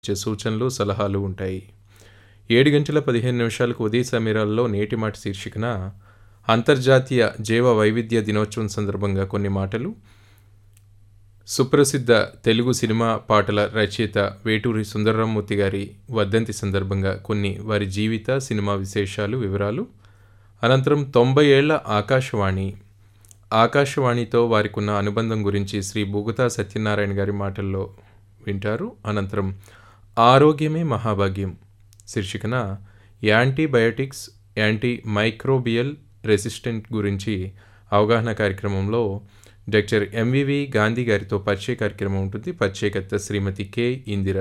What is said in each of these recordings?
ఇచ్చే సూచనలు సలహాలు ఉంటాయి ఏడు గంటల పదిహేను నిమిషాలకు ఉదయ సమీరాల్లో నేటి మాట శీర్షికన అంతర్జాతీయ జీవ వైవిధ్య దినోత్సవం సందర్భంగా కొన్ని మాటలు సుప్రసిద్ధ తెలుగు సినిమా పాటల రచయిత వేటూరి సుందరరామూర్తి గారి వర్ధంతి సందర్భంగా కొన్ని వారి జీవిత సినిమా విశేషాలు వివరాలు అనంతరం తొంభై ఏళ్ల ఆకాశవాణి ఆకాశవాణితో వారికున్న అనుబంధం గురించి శ్రీ బుగతా సత్యనారాయణ గారి మాటల్లో వింటారు అనంతరం ఆరోగ్యమే మహాభాగ్యం శీర్షికన యాంటీబయోటిక్స్ యాంటీ మైక్రోబియల్ రెసిస్టెంట్ గురించి అవగాహన కార్యక్రమంలో డాక్టర్ ఎంవివి గాంధీ గారితో పరిచయ కార్యక్రమం ఉంటుంది పరిచయకర్త శ్రీమతి కె ఇందిర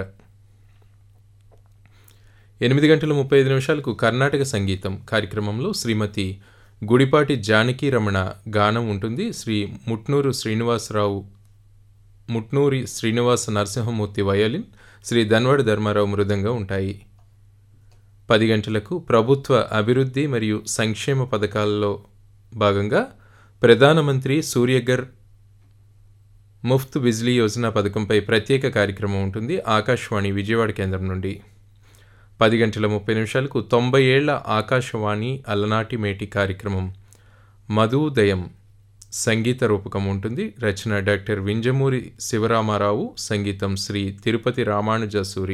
ఎనిమిది గంటల ముప్పై ఐదు నిమిషాలకు కర్ణాటక సంగీతం కార్యక్రమంలో శ్రీమతి గుడిపాటి జానకి రమణ గానం ఉంటుంది శ్రీ ముట్నూరు శ్రీనివాసరావు ముట్నూరి శ్రీనివాస నరసింహమూర్తి వయలిన్ శ్రీ ధన్వాడ ధర్మారావు మృదంగా ఉంటాయి పది గంటలకు ప్రభుత్వ అభివృద్ధి మరియు సంక్షేమ పథకాలలో భాగంగా ప్రధానమంత్రి సూర్యగర్ ముఫ్త్ బిజ్లీ యోజన పథకంపై ప్రత్యేక కార్యక్రమం ఉంటుంది ఆకాశవాణి విజయవాడ కేంద్రం నుండి పది గంటల ముప్పై నిమిషాలకు తొంభై ఏళ్ల ఆకాశవాణి అలనాటి మేటి కార్యక్రమం మధుదయం సంగీత రూపకం ఉంటుంది రచన డాక్టర్ వింజమూరి శివరామారావు సంగీతం శ్రీ తిరుపతి రామానుజసూరి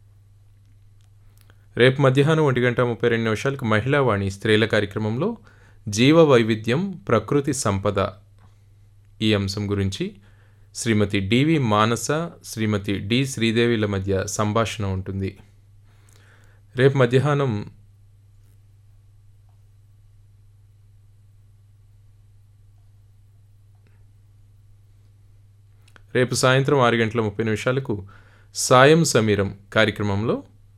రేపు మధ్యాహ్నం ఒంటి గంట ముప్పై రెండు నిమిషాలకు మహిళావాణి స్త్రీల కార్యక్రమంలో జీవ వైవిధ్యం ప్రకృతి సంపద ఈ అంశం గురించి శ్రీమతి డివి మానస శ్రీమతి డి శ్రీదేవిల మధ్య సంభాషణ ఉంటుంది రేపు మధ్యాహ్నం రేపు సాయంత్రం ఆరు గంటల ముప్పై నిమిషాలకు సాయం సమీరం కార్యక్రమంలో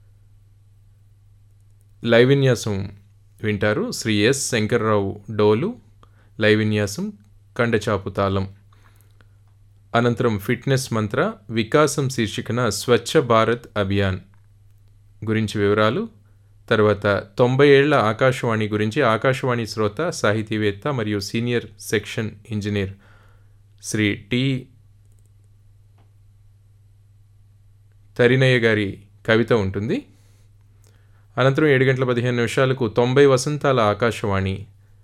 లైవ్ విన్యాసం వింటారు శ్రీ ఎస్ శంకర్రావు డోలు లైవ్ విన్యాసం కండచాపు తాళం అనంతరం ఫిట్నెస్ మంత్ర వికాసం శీర్షికన స్వచ్ఛ భారత్ అభియాన్ గురించి వివరాలు తర్వాత తొంభై ఏళ్ల ఆకాశవాణి గురించి ఆకాశవాణి శ్రోత సాహితీవేత్త మరియు senior section engineer Sri T Tarinayya గారి కవిత ఉంటుంది అనంతరం ఏడు గంటల పదిహేను నిమిషాలకు తొంభై వసంతాల ఆకాశవాణి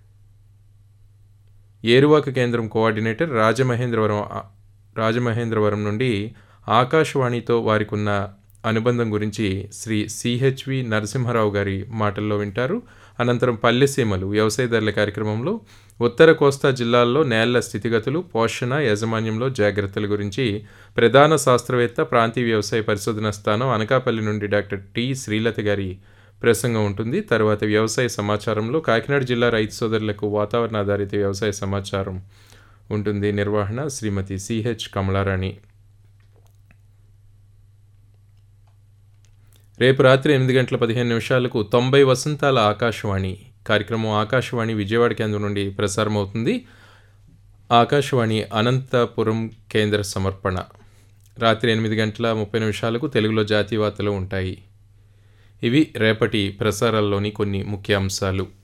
ఏరువాక కేంద్రం కోఆర్డినేటర్ రాజమహేంద్రవరం రాజమహేంద్రవరం నుండి ఆకాశవాణితో వారికి ఉన్న అనుబంధం గురించి శ్రీ సిహెచ్వి నరసింహారావు గారి మాటల్లో వింటారు అనంతరం పల్లెసీమలు వ్యవసాయదారుల కార్యక్రమంలో ఉత్తర కోస్తా జిల్లాల్లో నేళ్ల స్థితిగతులు పోషణ యాజమాన్యంలో జాగ్రత్తల గురించి ప్రధాన శాస్త్రవేత్త ప్రాంతీయ వ్యవసాయ పరిశోధన స్థానం అనకాపల్లి నుండి డాక్టర్ టి శ్రీలత గారి ప్రసంగం ఉంటుంది తర్వాత వ్యవసాయ సమాచారంలో కాకినాడ జిల్లా రైతు సోదరులకు వాతావరణ ఆధారిత వ్యవసాయ సమాచారం ఉంటుంది నిర్వహణ శ్రీమతి సిహెచ్ కమలారాణి రేపు రాత్రి ఎనిమిది గంటల పదిహేను నిమిషాలకు తొంభై వసంతాల ఆకాశవాణి కార్యక్రమం ఆకాశవాణి విజయవాడ కేంద్రం నుండి ప్రసారం అవుతుంది ఆకాశవాణి అనంతపురం కేంద్ర సమర్పణ రాత్రి ఎనిమిది గంటల ముప్పై నిమిషాలకు తెలుగులో జాతీయ వార్తలు ఉంటాయి ఇవి రేపటి ప్రసారాల్లోని కొన్ని ముఖ్య అంశాలు